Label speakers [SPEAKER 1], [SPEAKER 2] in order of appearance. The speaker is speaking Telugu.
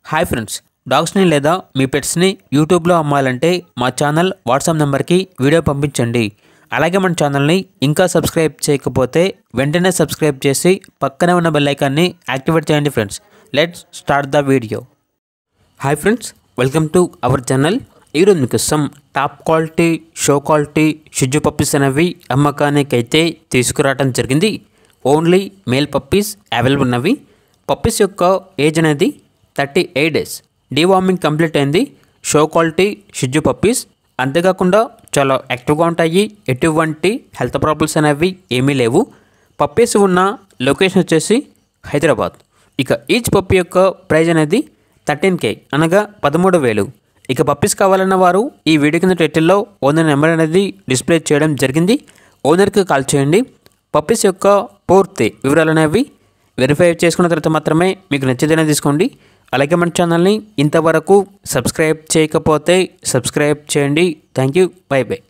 [SPEAKER 1] హాయ్ ఫ్రెండ్స్ డాగ్స్ని లేదా మీ పెట్స్ని యూట్యూబ్లో అమ్మాలంటే మా ఛానల్ వాట్సాప్ నెంబర్కి వీడియో పంపించండి అలాగే మన ఛానల్ని ఇంకా సబ్స్క్రైబ్ చేయకపోతే వెంటనే సబ్స్క్రైబ్ చేసి పక్కనే ఉన్న బెల్ ఐకాన్ని యాక్టివేట్ చేయండి friends let's start the video hi friends welcome to our channel ఈరోజు మీకు some top quality show quality షిజ్జు పప్పీస్ అనేవి అమ్మకానికి అయితే తీసుకురావడం జరిగింది ఓన్లీ మేల్ పప్పీస్ అవైలబుల్ ఉన్నవి పప్పీస్ యొక్క ఏజ్ అనేది thirty eight days deworming complete అయింది షో క్వాలిటీ షిజ్జు పప్పీస్ అంతేకాకుండా చాలా యాక్టివ్గా ఉంటాయి ఎటువంటి హెల్త్ ప్రాబ్లమ్స్ అనేవి ఏమీ లేవు పప్పీస్ ఉన్న లొకేషన్ వచ్చేసి హైదరాబాద్ ఇక ఈచ్ పప్పి యొక్క ప్రైజ్ అనేది థర్టీన్ కే అనగా పదమూడు వేలు ఇక పప్పీస్ కావాలన్న వారు ఈ వీడియో కింద టైటిల్లో ఓనర్ నెంబర్ అనేది డిస్ప్లే చేయడం జరిగింది ఓనర్కి కాల్ చేయండి పప్పీస్ యొక్క పూర్తి వివరాలు అనేవి వెరిఫై చేసుకున్న తర్వాత మాత్రమే మీకు నచ్చేదైనా తీసుకోండి అలాగే మన ఛానల్ని ఇంతవరకు సబ్స్క్రైబ్ చేయకపోతే సబ్స్క్రైబ్ చేయండి థ్యాంక్ యూ బై బై